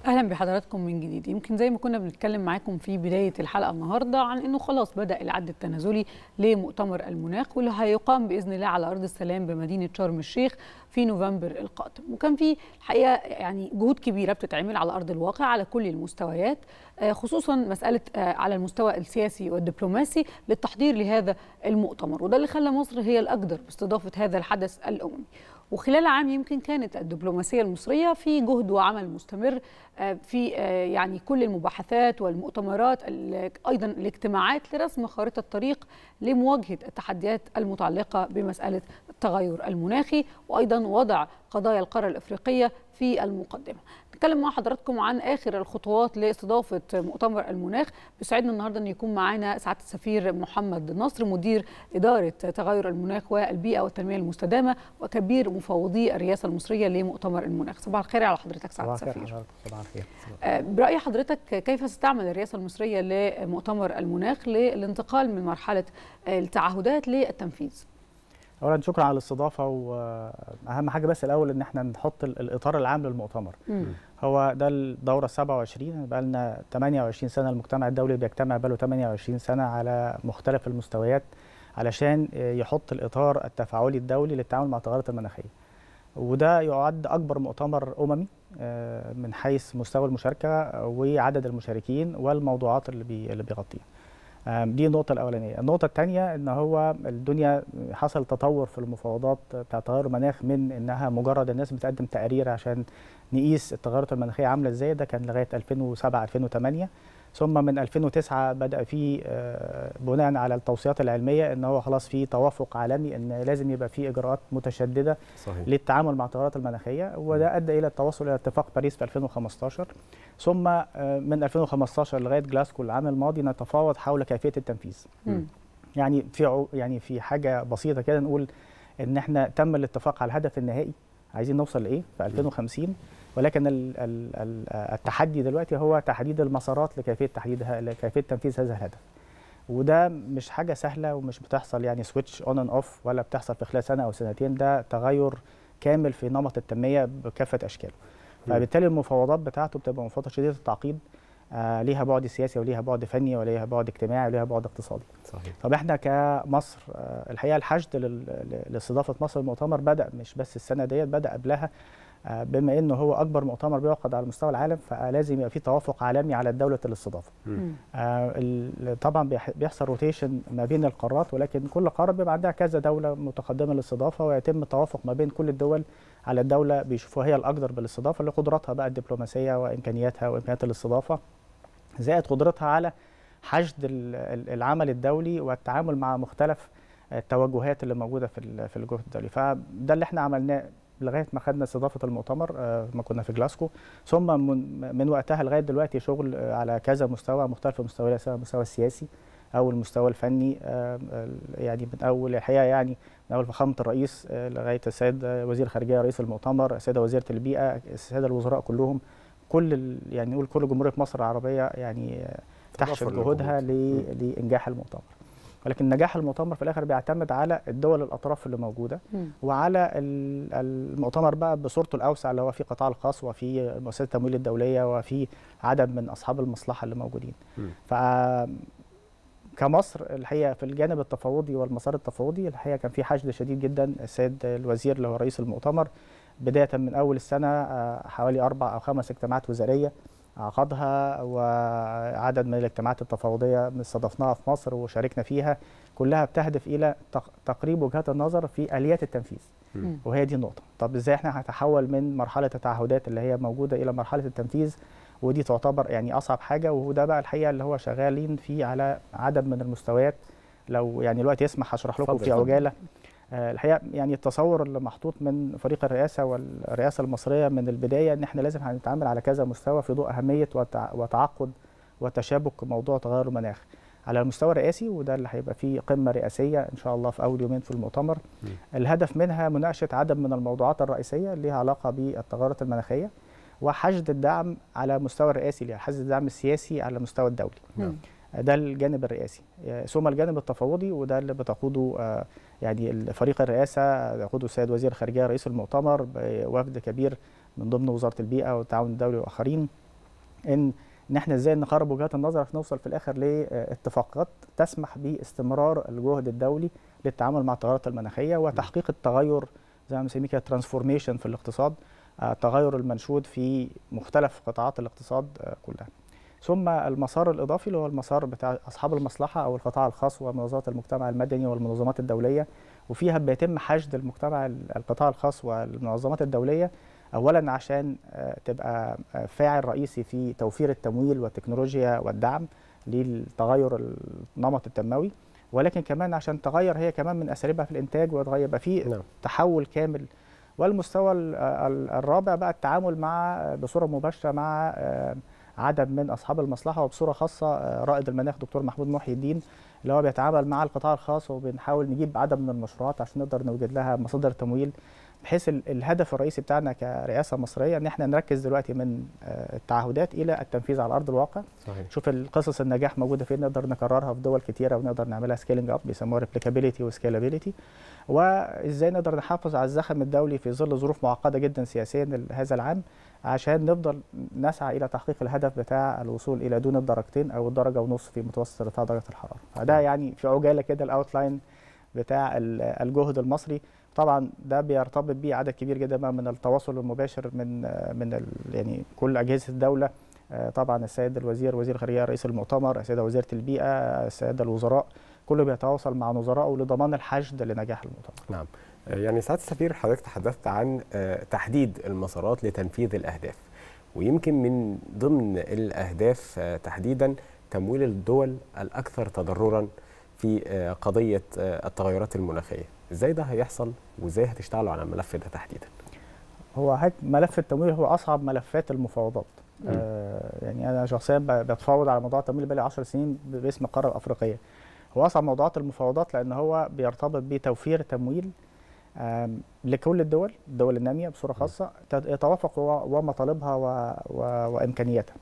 اهلا بحضراتكم من جديد يمكن زي ما كنا بنتكلم معاكم في بدايه الحلقه النهارده عن انه خلاص بدا العد التنازلي لمؤتمر المناخ واللي هيقام باذن الله على ارض السلام بمدينه شرم الشيخ في نوفمبر القادم وكان في الحقيقه يعني جهود كبيره بتتعمل على ارض الواقع على كل المستويات خصوصا مساله على المستوى السياسي والدبلوماسي للتحضير لهذا المؤتمر وده اللي خلى مصر هي الاقدر باستضافه هذا الحدث الاممي وخلال عام يمكن كانت الدبلوماسيه المصريه في جهد وعمل مستمر في يعني كل المباحثات والمؤتمرات ايضا الاجتماعات لرسم خارطه طريق لمواجهه التحديات المتعلقه بمساله التغير المناخي وايضا وضع قضايا القاره الافريقيه في المقدمه. نتكلم مع حضراتكم عن اخر الخطوات لاستضافه مؤتمر المناخ بيسعدنا النهارده ان يكون معانا سعاده السفير محمد نصر مدير اداره تغير المناخ والبيئه والتنميه المستدامه وكبير مفوضي الرئاسه المصريه لمؤتمر المناخ صباح الخير على حضرتك سعاده السفير صباح الخير براي حضرتك كيف ستعمل الرئاسه المصريه لمؤتمر المناخ للانتقال من مرحله التعهدات للتنفيذ اولا شكرا على الاستضافه واهم حاجه بس الاول ان احنا نحط الاطار العام للمؤتمر م. هو ده الدوره 27 بقى لنا 28 سنه المجتمع الدولي بيجتمع بقى له 28 سنه على مختلف المستويات علشان يحط الاطار التفاعلي الدولي للتعامل مع التغيرات المناخيه وده يعد اكبر مؤتمر اممي من حيث مستوى المشاركه وعدد المشاركين والموضوعات اللي بي اللي بيغطيها دي النقطة الأولانية، النقطة الثانية إن هو الدنيا حصل تطور في المفاوضات بتاع تغير المناخ من إنها مجرد الناس بتقدم تقارير عشان نقيس التغيرات المناخية عاملة إزاي ده كان لغاية 2007 2008 ثم من 2009 بدأ في بناء على التوصيات العلمية إن هو خلاص في توافق عالمي إن لازم يبقى في إجراءات متشددة صحيح. للتعامل مع التغيرات المناخية وده أدى إلى التوصل إلى اتفاق باريس في 2015 ثم من 2015 لغاية جلاسكو العام الماضي نتفاوض حول كيفية التنفيذ م. يعني في يعني في حاجة بسيطة كده نقول إن إحنا تم الاتفاق على الهدف النهائي عايزين نوصل لإيه في 2050 ولكن ال ال التحدي دلوقتي هو تحديد المسارات لكيفيه تحديد لكيفيه تنفيذ هذا الهدف وده مش حاجه سهله ومش بتحصل يعني سويتش اون اند اوف ولا بتحصل في خلال سنه او سنتين ده تغير كامل في نمط التنميه بكافه اشكاله فبالتالي المفاوضات بتاعته بتبقى مفاوضات شديده التعقيد آه ليها بعد سياسي وليها بعد فني وليها بعد اجتماعي وليها بعد اقتصادي صحيح. طب احنا كمصر آه الحقيقه الحشد لاستضافه مصر المؤتمر بدا مش بس السنه ديت بدا قبلها بما انه هو اكبر مؤتمر بيعقد على مستوى العالم فلازم يبقى في توافق عالمي على دوله الاستضافه. آه طبعا بيحصل روتيشن ما بين القارات ولكن كل قاره بيبقى عندها كذا دوله متقدمه للاستضافه ويتم التوافق ما بين كل الدول على الدوله بيشوفوها هي الاقدر بالاستضافه لقدراتها بقى الدبلوماسيه وامكانياتها وامكانيات الاستضافه زائد قدرتها على حشد العمل الدولي والتعامل مع مختلف التوجهات اللي موجوده في في الجهد الدولي فده اللي احنا عملناه لغايه ما خدنا استضافه المؤتمر ما كنا في جلاسكو ثم من, من وقتها لغايه دلوقتي شغل على كذا مستوى مختلف المستويات سواء المستوى السياسي او المستوى الفني يعني من اول الحقيقه يعني من اول فخامه الرئيس لغايه السيد وزير الخارجيه رئيس المؤتمر السيده وزيره البيئه الساده الوزراء كلهم كل يعني نقول كل جمهوريه مصر العربيه يعني تحشد جهودها لانجاح المؤتمر ولكن نجاح المؤتمر في الاخر بيعتمد على الدول الاطراف اللي موجوده م. وعلى المؤتمر بقى بصورته الاوسع اللي هو في القطاع الخاص وفي مؤسسات التمويل الدوليه وفي عدد من اصحاب المصلحه اللي موجودين ف كمصر الحقيقه في الجانب التفاوضي والمسار التفاوضي الحقيقه كان في حشد شديد جدا السيد الوزير اللي هو رئيس المؤتمر بدايه من اول السنه حوالي اربع او خمس اجتماعات وزاريه عقدها وعدد من الاجتماعات التفاوضيه استضفناها في مصر وشاركنا فيها كلها بتهدف الى تقريب وجهات النظر في اليات التنفيذ م. وهي دي النقطه طب ازاي احنا هنتحول من مرحله التعهدات اللي هي موجوده الى مرحله التنفيذ ودي تعتبر يعني اصعب حاجه وده بقى الحقيقه اللي هو شغالين فيه على عدد من المستويات لو يعني الوقت يسمح هشرح لكم في عجاله الحقيقه يعني التصور اللي محطوط من فريق الرئاسه والرئاسه المصريه من البدايه ان احنا لازم هنتعامل على كذا مستوى في ضوء اهميه وتعقد وتشابك موضوع تغير المناخ على المستوى الرئاسي وده اللي هيبقى فيه قمه رئاسيه ان شاء الله في اول يومين في المؤتمر م. الهدف منها مناقشه عدد من الموضوعات الرئيسيه اللي لها علاقه بالتغيرات المناخيه وحشد الدعم على مستوى الرئاسي يعني حشد الدعم السياسي على المستوى الدولي م. ده الجانب الرئاسي ثم الجانب التفاوضي وده اللي بتقوده يعني فريق الرئاسه يقوده السيد وزير الخارجيه رئيس المؤتمر بوفد كبير من ضمن وزاره البيئه والتعاون الدولي واخرين ان ان احنا ازاي نقرب وجهات النظر عشان نوصل في الاخر لاتفاقات تسمح باستمرار الجهد الدولي للتعامل مع التغيرات المناخيه وتحقيق التغير زي ما بنسميه كده ترانسفورميشن في الاقتصاد التغير المنشود في مختلف قطاعات الاقتصاد كلها ثم المسار الاضافي اللي هو المسار بتاع اصحاب المصلحه او القطاع الخاص ومنظمات المجتمع المدني والمنظمات الدوليه وفيها بيتم حشد المجتمع القطاع الخاص والمنظمات الدوليه اولا عشان تبقى فاعل رئيسي في توفير التمويل والتكنولوجيا والدعم للتغير النمط التنموي ولكن كمان عشان تغير هي كمان من اساليبها في الانتاج وتغير يبقى في نعم. تحول كامل والمستوى الرابع بقى التعامل مع بصوره مباشره مع عدد من اصحاب المصلحه وبصوره خاصه رائد المناخ دكتور محمود محي الدين اللي هو بيتعامل مع القطاع الخاص وبنحاول نجيب عدد من المشروعات عشان نقدر نوجد لها مصادر تمويل بحيث الهدف الرئيسي بتاعنا كرئاسه مصريه ان احنا نركز دلوقتي من التعهدات الى التنفيذ على ارض الواقع صحيح. شوف القصص النجاح موجوده فين نقدر نكررها في دول كتيره ونقدر نعملها سكيلينج اب بيسموها ريبليكابيلتي وسكيلابيلتي وازاي نقدر نحافظ على الزخم الدولي في ظل ظروف معقده جدا سياسيا هذا العام عشان نفضل نسعى الى تحقيق الهدف بتاع الوصول الى دون الدرجتين او الدرجه ونص في متوسط ارتفاع درجه الحراره فده يعني في عجاله كده الاوتلاين بتاع الجهد المصري طبعا ده بيرتبط بيه عدد كبير جدا من التواصل المباشر من من يعني كل اجهزه الدوله طبعا السيد الوزير وزير الخارجيه رئيس المؤتمر السيده وزيره البيئه الساده الوزراء كله بيتواصل مع نظرائه لضمان الحشد لنجاح المؤتمر نعم يعني سعاده السفير حضرتك تحدثت عن تحديد المسارات لتنفيذ الاهداف ويمكن من ضمن الاهداف تحديدا تمويل الدول الاكثر تضررا في قضيه التغيرات المناخيه ازاي ده هيحصل وازاي هتشتغلوا على الملف ده تحديدا هو ملف التمويل هو اصعب ملفات المفاوضات آه يعني انا شخصيا بتفاوض على موضوع التمويل بقالي 10 سنين باسم القاره الافريقيه هو اصعب موضوعات المفاوضات لان هو بيرتبط بتوفير تمويل لكل الدول الدول الناميه بصوره خاصه يتوافق ومطالبها وامكانياتها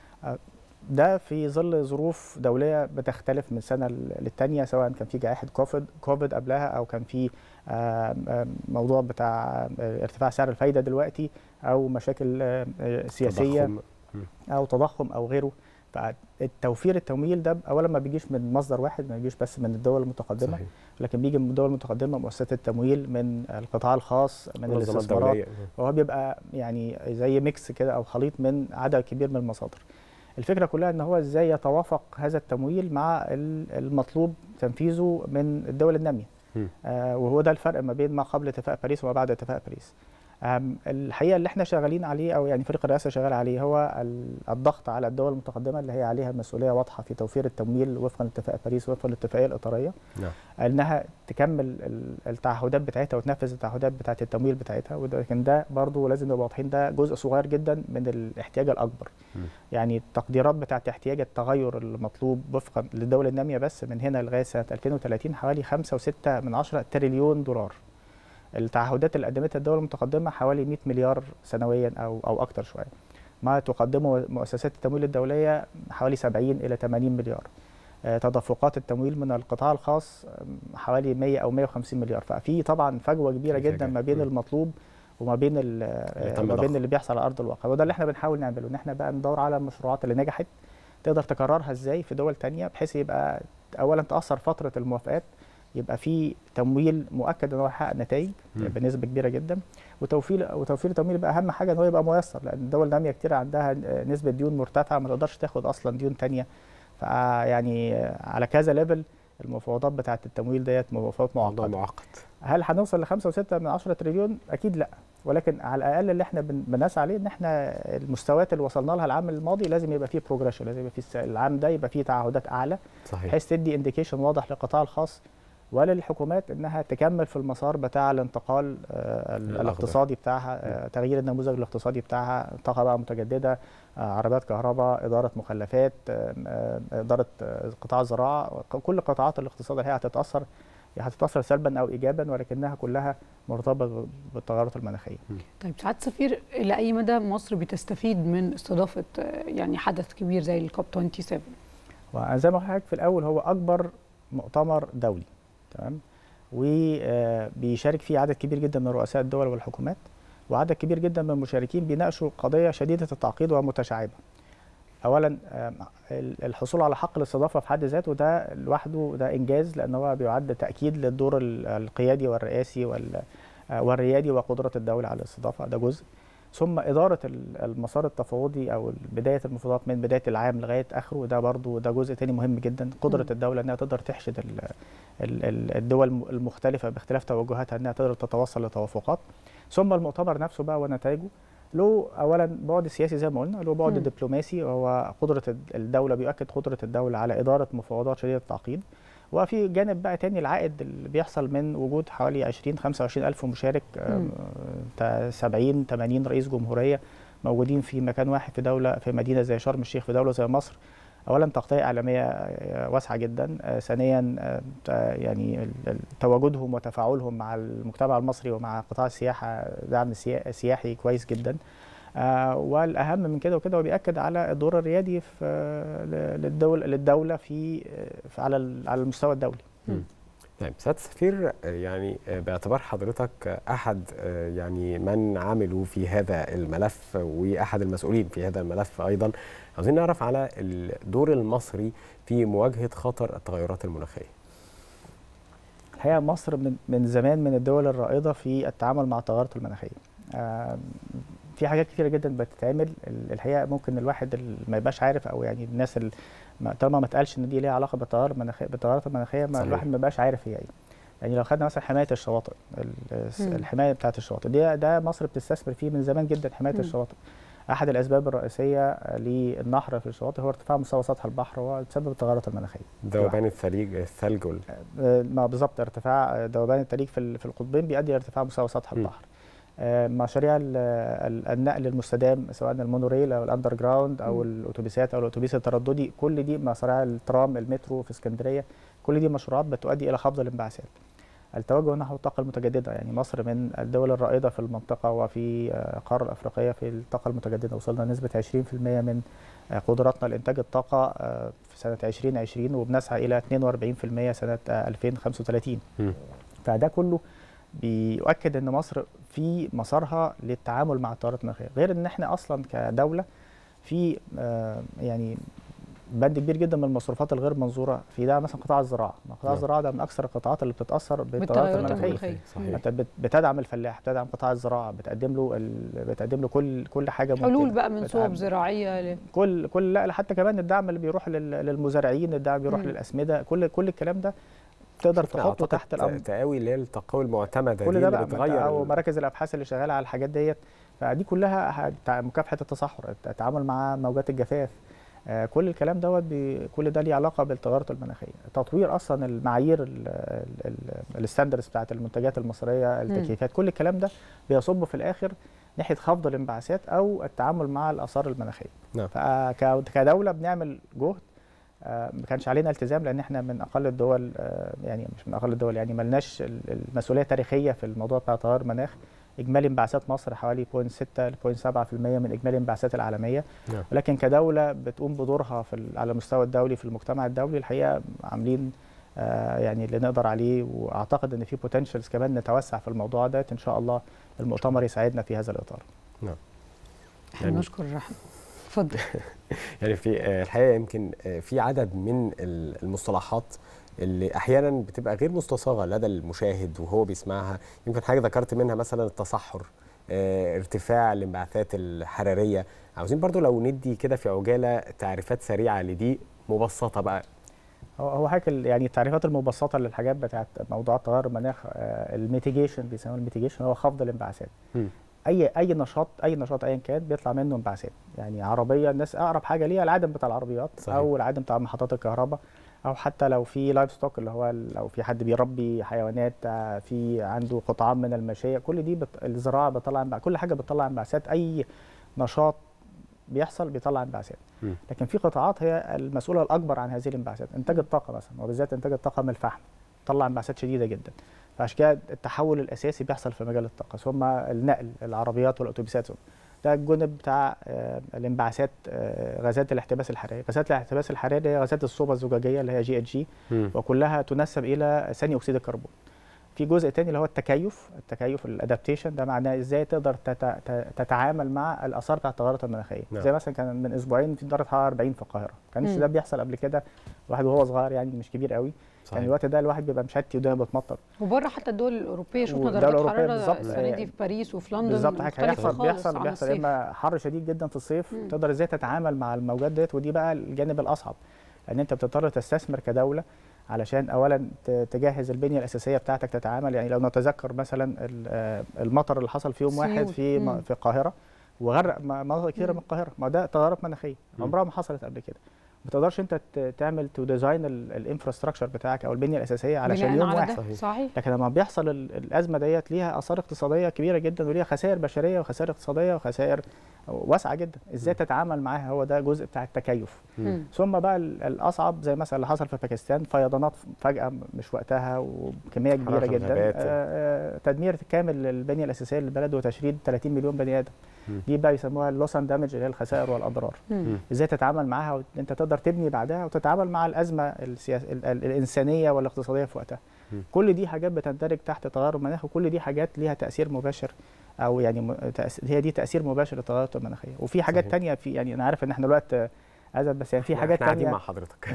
ده في ظل ظروف دوليه بتختلف من سنه للتانيه سواء كان في جائحه كوفيد كوفيد قبلها او كان في موضوع بتاع ارتفاع سعر الفايده دلوقتي او مشاكل سياسيه تضخم. او تضخم او غيره فالتوفير التمويل ده اولا ما بيجيش من مصدر واحد ما بيجيش بس من الدول المتقدمه صحيح. لكن بيجي من الدول المتقدمه مؤسسات التمويل من القطاع الخاص من الاستثمارات وهو بيبقى يعني زي ميكس كده او خليط من عدد كبير من المصادر الفكره كلها ان هو ازاي يتوافق هذا التمويل مع المطلوب تنفيذه من الدول الناميه آه وهو ده الفرق ما بين ما قبل اتفاق باريس وما بعد اتفاق باريس الحقيقه اللي احنا شغالين عليه او يعني فريق الرئاسه شغال عليه هو الضغط على الدول المتقدمه اللي هي عليها مسؤوليه واضحه في توفير التمويل وفقا لاتفاق باريس وفقا للاتفاقيه الاطاريه نعم. انها تكمل التعهدات بتاعتها وتنفذ التعهدات بتاعه التمويل بتاعتها ولكن ده برضه لازم نبقى واضحين ده جزء صغير جدا من الاحتياج الاكبر م. يعني التقديرات بتاعه احتياج التغير المطلوب وفقا للدول الناميه بس من هنا لغايه سنه 2030 حوالي 5.6 من 10 تريليون دولار التعهدات اللي قدمتها الدول المتقدمه حوالي 100 مليار سنويا او او اكثر شويه ما تقدمه مؤسسات التمويل الدوليه حوالي 70 الى 80 مليار تدفقات التمويل من القطاع الخاص حوالي 100 او 150 مليار ففي طبعا فجوه كبيره جدا ما بين المطلوب وما بين ما بين اللي بيحصل على ارض الواقع وده اللي احنا بنحاول نعمله ان احنا بقى ندور على المشروعات اللي نجحت تقدر تكررها ازاي في دول تانية بحيث يبقى اولا تاثر فتره الموافقات يبقى في تمويل مؤكد ان هو يحقق نتائج بنسبه كبيره جدا وتوفير وتوفير التمويل يبقى اهم حاجه ان هو يبقى ميسر لان الدول الناميه كتير عندها نسبه ديون مرتفعه ما تقدرش تاخد اصلا ديون ثانيه فيعني على كذا ليفل المفاوضات بتاعه التمويل ديت مفاوضات معقده معقد هل هنوصل ل 5 و6 من 10 تريليون اكيد لا ولكن على الاقل اللي احنا بنسعى عليه ان احنا المستويات اللي وصلنا لها العام الماضي لازم يبقى فيه بروجريشن لازم يبقى فيه العام ده يبقى فيه تعهدات اعلى صحيح بحيث تدي انديكيشن واضح للقطاع الخاص وللحكومات انها تكمل في المسار بتاع الانتقال الاقتصادي بتاعها تغيير النموذج الاقتصادي بتاعها طاقه بقى متجدده عربيات كهرباء اداره مخلفات اداره قطاع الزراعه كل قطاعات الاقتصاد الحقيقه هتتاثر هتتاثر سلبا او ايجابا ولكنها كلها مرتبطه بالتغيرات المناخيه. طيب سعاده السفير الى اي مدى مصر بتستفيد من استضافه يعني حدث كبير زي الكوب 27 وزي ما حضرتك في الاول هو اكبر مؤتمر دولي تمام وبيشارك فيه عدد كبير جدا من رؤساء الدول والحكومات وعدد كبير جدا من المشاركين بيناقشوا قضيه شديده التعقيد ومتشعبه اولا آم، ال- الحصول على حق الاستضافه في حد ذاته ده لوحده ده انجاز لان هو بيعد تاكيد للدور ال- القيادي والرئاسي وال- آه، والريادي وقدره الدوله على الاستضافه ده جزء ثم اداره ال- المسار التفاوضي او بدايه المفاوضات من بدايه العام لغايه اخره ده برضو ده جزء تاني مهم جدا قدره مم. الدوله انها تقدر تحشد ال- ال- ال- الدول المختلفه باختلاف توجهاتها انها تقدر تتوصل لتوافقات ثم المؤتمر نفسه بقى ونتائجه له اولا بعد سياسي زي ما قلنا له بعد مم. دبلوماسي وهو قدره الدوله بيؤكد قدره الدوله على اداره مفاوضات شديده التعقيد وفي جانب بقى تاني العائد اللي بيحصل من وجود حوالي 20 25 الف مشارك آم، تا 70 80 رئيس جمهوريه موجودين في مكان واحد في دوله في مدينه زي شرم الشيخ في دوله زي مصر اولا تغطيه اعلاميه آه، واسعه جدا آه، ثانيا آه، تا- يعني ال- ال- تواجدهم وتفاعلهم مع المجتمع المصري ومع قطاع السياحه دعم سيا- سياحي كويس جدا آه، والاهم من كده وكده هو بياكد على الدور الريادي في آه، ل- للدوله للدوله في آه، في- على ال- على المستوى الدولي طيب سياده السفير آه، يعني آه، باعتبار حضرتك آه، احد آه، يعني من عملوا في هذا الملف واحد المسؤولين في هذا الملف ايضا عاوزين نعرف على الدور المصري في مواجهه خطر التغيرات المناخيه الحقيقه مصر من من زمان من الدول الرائده في التعامل مع التغيرات المناخيه آم، في حاجات كتيره جدا بتتعمل ال- الحقيقه ممكن الواحد اللي ما يبقاش عارف او يعني الناس اللي ما- طالما ما اتقالش ان دي ليها علاقه بالتغير المناخيه بالتغيرات المناخيه ما صحيح. الواحد ما بيبقاش عارف هي ايه يعني لو خدنا مثلا حمايه الشواطئ ال- مم. الحمايه بتاعه الشواطئ دي ده مصر بتستثمر فيه من زمان جدا حمايه مم. الشواطئ احد الاسباب الرئيسيه للنهر في الشواطئ هو ارتفاع مستوى سطح البحر وتسبب التغيرات المناخيه ذوبان الثليج الثلج وال- آه، ما بالظبط ارتفاع ذوبان التليج في ال- في القطبين بيؤدي لارتفاع مستوى سطح م. البحر آه، مشاريع ال- ال- النقل المستدام سواء المونوريل او الاندر جراوند او م. الاتوبيسات او الاتوبيس الترددي كل دي مشاريع الترام المترو في اسكندريه كل دي مشروعات بتؤدي الى خفض الانبعاثات التوجه نحو الطاقه المتجدده يعني مصر من الدول الرائده في المنطقه وفي آه، القاره الافريقيه في الطاقه المتجدده وصلنا لنسبه 20% من آه، قدراتنا لانتاج الطاقه آه، في سنه 2020 وبنسعى الى 42% سنه آه، 2035 مم. فده كله بيؤكد ان مصر في مسارها للتعامل مع التغيرات المناخيه غير ان احنا اصلا كدوله في آه، يعني بند كبير جدا من المصروفات الغير منظوره في ده مثلا قطاع الزراعه قطاع نعم. الزراعه ده من اكثر القطاعات اللي بتتاثر بالتغيرات بالتغيرات المناخيه المناخيه صحيح. انت بت- بتدعم الفلاح بتدعم قطاع الزراعه بتقدم له ال... بتقدم له كل كل حاجه حلول ممكنة. بقى من صوب بتقدم- زراعيه ل... كل كل لا حتى كمان الدعم اللي بيروح لل... للمزارعين الدعم بيروح مم. للاسمده كل كل الكلام ده تقدر شفنا تحطه أعتقد تحت الامر تقاوي اللي هي التقاوي المعتمده كل دي ده اللي بقى بتغير او ال- مراكز الابحاث اللي شغاله على الحاجات ديت فدي كلها هت- مكافحه التصحر التعامل مع موجات الجفاف آه، كل الكلام دوت بي- كل ده ليه علاقه بالتغيرات المناخيه تطوير اصلا المعايير ال- ال- ال- الستاندرز بتاعت المنتجات المصريه التكييفات كل الكلام ده بيصب في الاخر ناحيه خفض الانبعاثات او التعامل مع الاثار المناخيه نعم. فكدوله بنعمل جهد آه، ما كانش علينا التزام لان احنا من اقل الدول آه، يعني مش من اقل الدول يعني ملناش ال- المسؤوليه التاريخيه في الموضوع بتاع تغير المناخ اجمالي انبعاثات مصر حوالي 0.6 ل 0.7% من اجمالي الانبعاثات العالميه نعم. ولكن كدوله بتقوم بدورها في ال- على المستوى الدولي في المجتمع الدولي الحقيقه عاملين آه، يعني اللي نقدر عليه واعتقد ان في بوتنشالز كمان نتوسع في الموضوع ده ان شاء الله المؤتمر يساعدنا في هذا الاطار احنا يعني- نشكر رحمه اتفضل يعني في آه، الحقيقه يمكن آه، في عدد من ال- المصطلحات اللي احيانا بتبقى غير مستصاغه لدى المشاهد وهو بيسمعها يمكن حاجه ذكرت منها مثلا التصحر آه، ارتفاع الانبعاثات الحراريه عاوزين برضو لو ندي كده في عجاله تعريفات سريعه لدي مبسطه بقى هو هو حاجه ال- يعني التعريفات المبسطه للحاجات بتاعت موضوعات تغير المناخ الميتيجيشن بيسموه الميتيجيشن هو خفض الانبعاثات مم. اي اي نشاط اي نشاط ايا كان بيطلع منه انبعاثات يعني عربيه الناس اقرب حاجه ليها العدم بتاع العربيات صحيح. او العدم بتاع محطات الكهرباء او حتى لو في لايف ستوك اللي هو لو في حد بيربي حيوانات آه، في عنده قطعان من الماشيه كل دي بت... الزراعه بتطلع انبع... كل حاجه بتطلع انبعاثات اي نشاط بيحصل بيطلع انبعاثات مم. لكن في قطاعات هي المسؤوله الاكبر عن هذه الانبعاثات انتاج الطاقه مثلا وبالذات انتاج الطاقه من الفحم بتطلع انبعاثات شديده جدا فعشان كده التحول الاساسي بيحصل في مجال الطاقه ثم النقل العربيات والاتوبيسات ده الجانب بتاع آه، الانبعاثات آه، غازات الاحتباس الحراري غازات الاحتباس الحراري هي غازات الصوبة الزجاجيه اللي هي جي اتش جي مم. وكلها تنسب الى ثاني اكسيد الكربون في جزء تاني اللي هو التكيف التكيف الادابتيشن ده معناه ازاي تقدر تت- ت- تتعامل مع الاثار بتاعت التغيرات المناخيه نعم. زي مثلا كان من اسبوعين في درجه حراره 40 في القاهره كانش مم. ده بيحصل قبل كده الواحد وهو صغير يعني مش كبير قوي كان صحيح. الوقت ده الواحد بيبقى مشتي والدنيا بتمطر وبره حتى الدول الاوروبيه شفنا والدول درجات الأوروبية حراره بالظبط. السنه دي في باريس وفي لندن بالظبط حاجه مختلفة هيحصل خالص بيحصل عن بيحصل يا الصيف. اما حر شديد جدا في الصيف مم. تقدر ازاي تتعامل مع الموجات ديت ودي بقى الجانب الاصعب لان انت بتضطر تستثمر كدوله علشان اولا ت- تجهز البنيه الاساسيه بتاعتك تتعامل يعني لو نتذكر مثلا ال- آه، المطر اللي حصل في يوم واحد سيول. في مم. م- في القاهره وغرق م- مناطق كتيره مم. من القاهره ما ده تغيرات مناخيه مم. عمرها ما حصلت قبل كده ما تقدرش انت ت- تعمل تو ديزاين الانفراستراكشر بتاعك او البنيه الاساسيه علشان بناء يوم على واحد ده صحيح. صحيح لكن لما بيحصل ال- الازمه ديت ليها اثار اقتصاديه كبيره جدا وليها خسائر بشريه وخسائر اقتصاديه وخسائر واسعه جدا ازاي م. تتعامل معاها هو ده جزء بتاع التكيف مم. ثم بقى ال- الاصعب زي مثلا اللي حصل في باكستان فيضانات فجاه مش وقتها وكميه كبيره حرائق جدا الغابات. آه، آه، تدمير كامل للبنيه الاساسيه للبلد وتشريد 30 مليون بني ادم م. دي بقى يسموها اللوس اند دامج اللي هي الخسائر والاضرار مم. ازاي تتعامل معاها وانت تقدر تبني بعدها وتتعامل مع الازمه السياس... ال- ال- الانسانيه والاقتصاديه في وقتها م. كل دي حاجات بتندرج تحت تغير المناخ وكل دي حاجات ليها تاثير مباشر او يعني م... تأس... هي دي تاثير مباشر للتغيرات المناخيه وفي حاجات صحيح. تانية في يعني انا عارف ان احنا الوقت آه، ازل بس يعني في إحنا- حاجات احنا قاعدين تانية مع حضرتك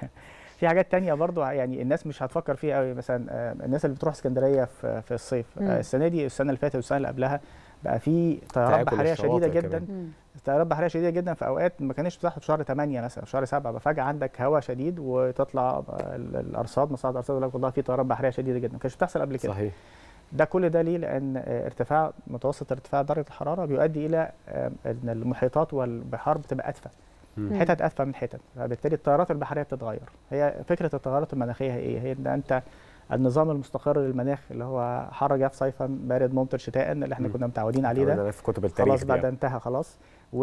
في حاجات تانية برضو يعني الناس مش هتفكر فيها قوي مثلا آه، الناس اللي بتروح اسكندريه في في الصيف مم. آه، السنه دي السنه اللي فاتت والسنه اللي قبلها بقى في طيارات تآكل بحريه الشواطئ شديده كمان. جدا مم. طيارات بحريه شديده جدا في اوقات ما كانتش بتحصل في شهر 8 مثلا في شهر 7 فجاه عندك هواء شديد وتطلع ال- الارصاد مصادر الارصاد يقول لك والله في طيارات بحريه شديده جدا ما كانتش بتحصل قبل كده صحيح ده كل ده ليه لان آه، ارتفاع متوسط ارتفاع درجه الحراره بيؤدي الى آه، ان المحيطات والبحار بتبقى ادفى مم. حتت ادفى من حتت فبالتالي التيارات البحريه بتتغير هي فكره التغيرات المناخيه هي ايه هي ان انت النظام المستقر للمناخ اللي هو حر جاف صيفا بارد ممطر شتاء اللي احنا مم. كنا متعودين عليه ده ده في كتب التاريخ خلاص دي بقى ده يعني. انتهى خلاص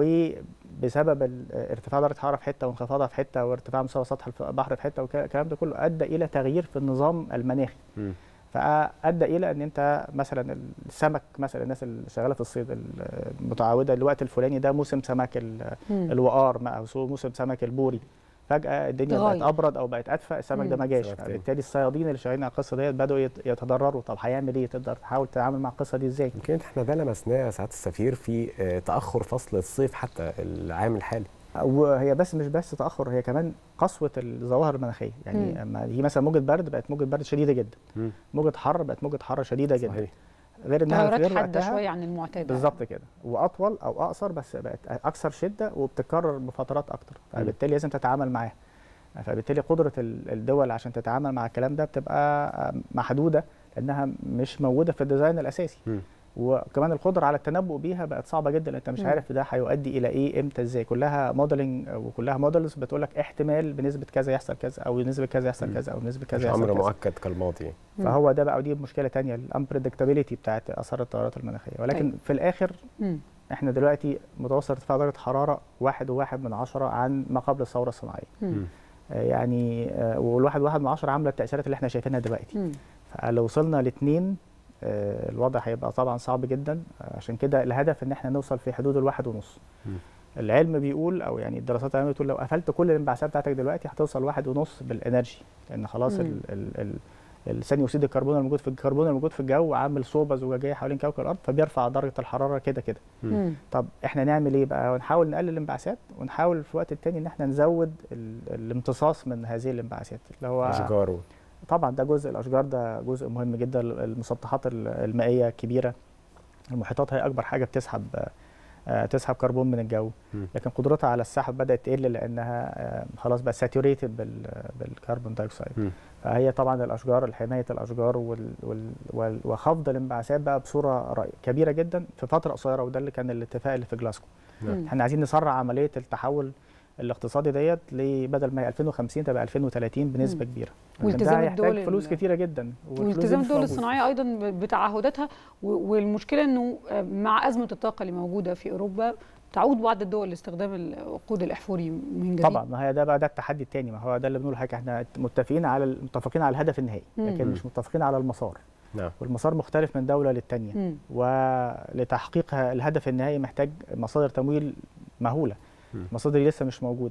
وبسبب ال- ارتفاع درجه الحراره في حته وانخفاضها في حته وارتفاع مستوى سطح البحر في حته والكلام ده كله ادى الى تغيير في النظام المناخي مم. فادى الى ان انت مثلا السمك مثلا الناس اللي شغاله في الصيد المتعوده الوقت الفلاني ده موسم سمك ال- مم. الوقار ما- او سو- موسم سمك البوري فجاه الدنيا تغير. بقت ابرد او بقت ادفى السمك ده مم. ما جاش سمك تاني. فبالتالي الصيادين اللي شغالين على القصه ديت بداوا يت- يتضرروا طب هيعمل ايه تقدر تحاول تتعامل مع القصه دي ازاي يمكن احنا ده لمسناه يا سعاده السفير في آه، تاخر فصل الصيف حتى العام الحالي وهي بس مش بس تاخر هي كمان قسوه الظواهر المناخيه يعني مم. اما هي مثلا موجه برد بقت موجه برد شديده جدا مم. موجه حر بقت موجه حر شديده جدا صحيح غير انها في تغيرات غير حاده وقتها شويه عن المعتاد بالظبط كده واطول او اقصر بس بقت اكثر شده وبتتكرر بفترات اكتر فبالتالي لازم تتعامل معاها فبالتالي قدره ال- الدول عشان تتعامل مع الكلام ده بتبقى محدوده لانها مش موجوده في الديزاين الاساسي مم. وكمان القدره على التنبؤ بيها بقت صعبه جدا انت مش مم. عارف ده هيؤدي الى ايه امتى ازاي كلها موديلنج وكلها موديلز بتقول لك احتمال بنسبه كذا يحصل كذا او بنسبه كذا يحصل مم. كذا او بنسبه مش كذا يحصل امر كذا مؤكد كالماضي مم. فهو ده بقى ودي مشكله تانية الامبريدكتابيليتي بتاعت اثار التغيرات المناخيه ولكن أيوة. في الاخر مم. احنا دلوقتي متوسط ارتفاع درجه حراره واحد وواحد من عشرة عن ما قبل الثوره الصناعيه مم. آه، يعني آه، والواحد واحد من عشرة عامله التاثيرات اللي احنا شايفينها دلوقتي مم. فلو وصلنا لاثنين آه، الوضع هيبقى طبعا صعب جدا آه، عشان كده الهدف ان احنا نوصل في حدود الواحد ونص مم. العلم بيقول او يعني الدراسات العلميه بتقول لو قفلت كل الانبعاثات بتاعتك دلوقتي هتوصل واحد ونص بالانرجي لان خلاص مم. ال ال ال ثاني اكسيد الكربون الموجود في الكربون الموجود في الجو عامل صوبه زجاجيه حوالين كوكب الارض فبيرفع درجه الحراره كده كده مم. طب احنا نعمل ايه بقى ونحاول نقلل الانبعاثات ونحاول في الوقت التاني ان احنا نزود ال- الامتصاص من هذه الانبعاثات اللي هو اشجار طبعا ده جزء الاشجار ده جزء مهم جدا المسطحات ال- المائيه كبيره المحيطات هي اكبر حاجه بتسحب آه، تسحب كربون من الجو مم. لكن قدرتها على السحب بدات تقل لانها آه، خلاص بقى ساتوريتد بالكربون دايوكسيد مم. فهي طبعا الاشجار حمايه الاشجار وال وال وال وخفض الانبعاثات بقى بصوره رأي- كبيره جدا في فتره قصيره وده اللي كان الاتفاق اللي في جلاسكو مم. احنا عايزين نسرع عمليه التحول الاقتصادي ديت ل- بدل ما هي 2050 تبقى 2030 بنسبه مم. كبيره والتزام ده هيحتاج الدول فلوس ال- كتيره جدا والفلوس دي والتزام مش الدول موجودة. الصناعيه ايضا بتعهداتها و- والمشكله انه مع ازمه الطاقه اللي موجوده في اوروبا تعود بعض الدول لاستخدام الوقود الاحفوري من جديد طبعا ما هي ده بقى ده التحدي الثاني ما هو ده اللي بنقول حاجه احنا متفقين على ال- متفقين على الهدف النهائي لكن مم. مش متفقين على المسار نعم والمسار مختلف من دوله للتانيه مم. ولتحقيق الهدف النهائي محتاج مصادر تمويل مهوله مم. المصادر دي لسه مش موجوده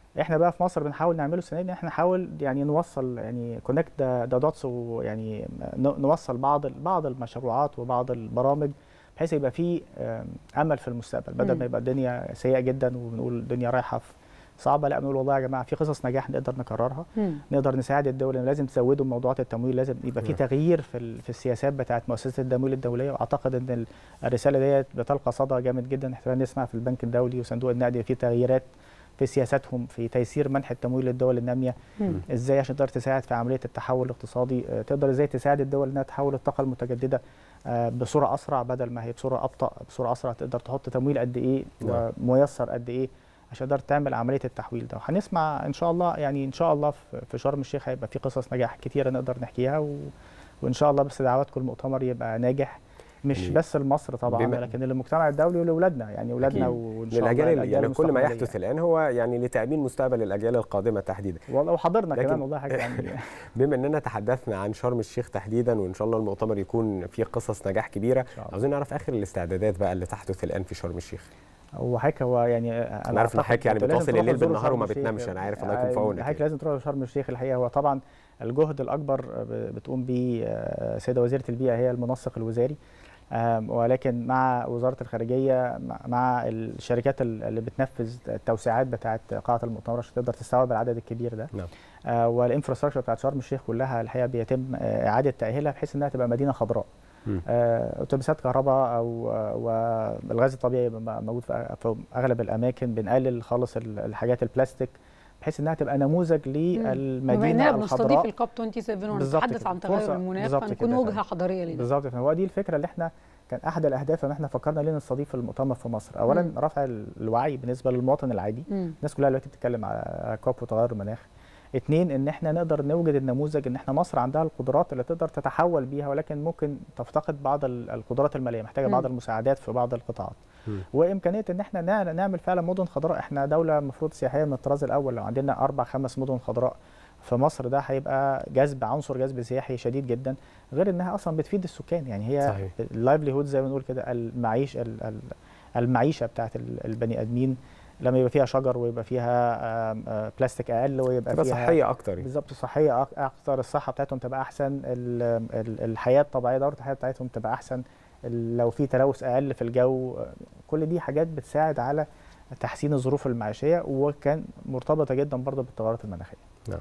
احنا بقى في مصر بنحاول نعمله السنه دي احنا نحاول يعني نوصل يعني كونكت ذا دوتس ويعني ن- نوصل بعض ال- بعض المشروعات وبعض البرامج بحيث يبقى في آم، امل في المستقبل بدل مم. ما يبقى الدنيا سيئه جدا وبنقول الدنيا رايحه في صعبه لا بنقول والله يا جماعه في قصص نجاح نقدر نكررها مم. نقدر نساعد الدول إن لازم تزودوا موضوعات التمويل لازم يبقى في نعم. تغيير في ال- في السياسات بتاعت مؤسسه التمويل الدوليه واعتقد ان ال- الرساله ديت بتلقى صدى جامد جدا احنا نسمع في البنك الدولي وصندوق النقد في تغييرات في سياساتهم في تيسير منح التمويل للدول الناميه مم. ازاي عشان تقدر تساعد في عمليه التحول الاقتصادي آه، تقدر ازاي تساعد الدول انها تحول الطاقه المتجدده آه، بصوره اسرع بدل ما هي بصوره ابطا بصوره اسرع تقدر تحط تمويل قد ايه نعم. وميسر قد ايه عشان تقدر تعمل عمليه التحويل ده وهنسمع ان شاء الله يعني ان شاء الله في في شرم الشيخ هيبقى في قصص نجاح كتيره نقدر نحكيها و... وان شاء الله بس دعواتكم المؤتمر يبقى ناجح مش يعني بس لمصر طبعا بما- لكن للمجتمع الدولي ولأولادنا يعني اولادنا أكيد. وان شاء الله للاجيال يعني كل ما المستقبلية يحدث الان هو يعني لتامين مستقبل الاجيال القادمه تحديدا والله وحضرنا لكن- كمان والله حاجه يعني بما اننا تحدثنا عن شرم الشيخ تحديدا وان شاء الله المؤتمر يكون فيه قصص نجاح كبيره شاء الله. عاوزين نعرف اخر الاستعدادات بقى اللي تحدث الان في شرم الشيخ هو حضرتك هو يعني أنا عارف إن حضرتك يعني أنتوا لازم بتواصل تروحوا الليل تزوروا بالنهار شرم وما الشيخ. بتنامش، أنا عارف، الله يكون في يعني عونك حضرتك يعني. لازم تروحوا شرم الشيخ الحقيقه هو طبعا الجهد الاكبر ب- بتقوم به آه، السيده وزيره البيئه هي المنسق الوزاري آم، ولكن مع وزاره الخارجيه مع- مع الشركات ال- اللي بتنفذ التوسعات بتاعه قاعه المؤتمر عشان تقدر تستوعب العدد الكبير ده نعم. آه، والانفراستراكشر بتاعت شرم الشيخ كلها الحقيقه بيتم آه، اعاده تاهيلها بحيث انها تبقى مدينه خضراء مم. آه، اتوبيسات كهرباء او آه، والغاز الطبيعي يبقى موجود في في اغلب الاماكن بنقلل خالص ال- الحاجات البلاستيك بحيث انها تبقى نموذج بما اننا للمدينه بنستضيف الخضراء الكاب 27 بالظبط ونتحدث كده. عن تغير فرصة. المناخ بالظبط فنكون كده. وجهه حضاريه لده بالظبط هو دي الفكره اللي احنا كان احد الاهداف ان احنا فكرنا ليه نستضيف المؤتمر في مصر اولا مم. رفع الوعي بالنسبه للمواطن العادي مم. الناس كلها دلوقتي بتتكلم على كوب وتغير المناخ اتنين ان احنا نقدر نوجد النموذج ان احنا مصر عندها القدرات اللي تقدر تتحول بيها ولكن ممكن تفتقد بعض ال- القدرات الماليه محتاجه مم. بعض المساعدات في بعض القطاعات مم. وامكانيه ان احنا نع- نعمل فعلا مدن خضراء احنا دوله المفروض سياحيه من الطراز الاول لو عندنا اربع خمس مدن خضراء في مصر ده هيبقى جذب عنصر جذب سياحي شديد جدا غير انها اصلا بتفيد السكان يعني هي صحيح. اللايفليهود زي ما بنقول كده المعيش ال- ال- المعيشه بتاعت ال- البني ادمين لما يبقى فيها شجر ويبقى فيها آم، آه، بلاستيك اقل ويبقى تبقى فيها صحيه اكتر يعني. بالظبط صحيه أك- اكتر الصحه بتاعتهم تبقى احسن ال- ال- الحياه الطبيعيه دوره الحياه بتاعتهم تبقى احسن ال- لو في تلوث اقل في الجو آه، كل دي حاجات بتساعد على تحسين الظروف المعيشيه وكان مرتبطه جدا برضه بالتغيرات المناخيه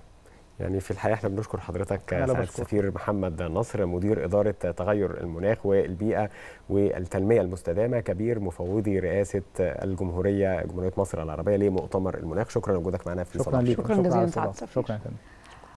يعني في الحقيقه احنا بنشكر حضرتك أنا سعاده بشكرك. السفير محمد نصر مدير اداره تغير المناخ والبيئه والتنميه المستدامه كبير مفوضي رئاسه الجمهوريه جمهوريه مصر العربيه لمؤتمر المناخ شكرا لوجودك معنا في شكرا صباح ليك شكراً جزيلاً على سعادة الاستضافة. السفير. شكرا يا فندم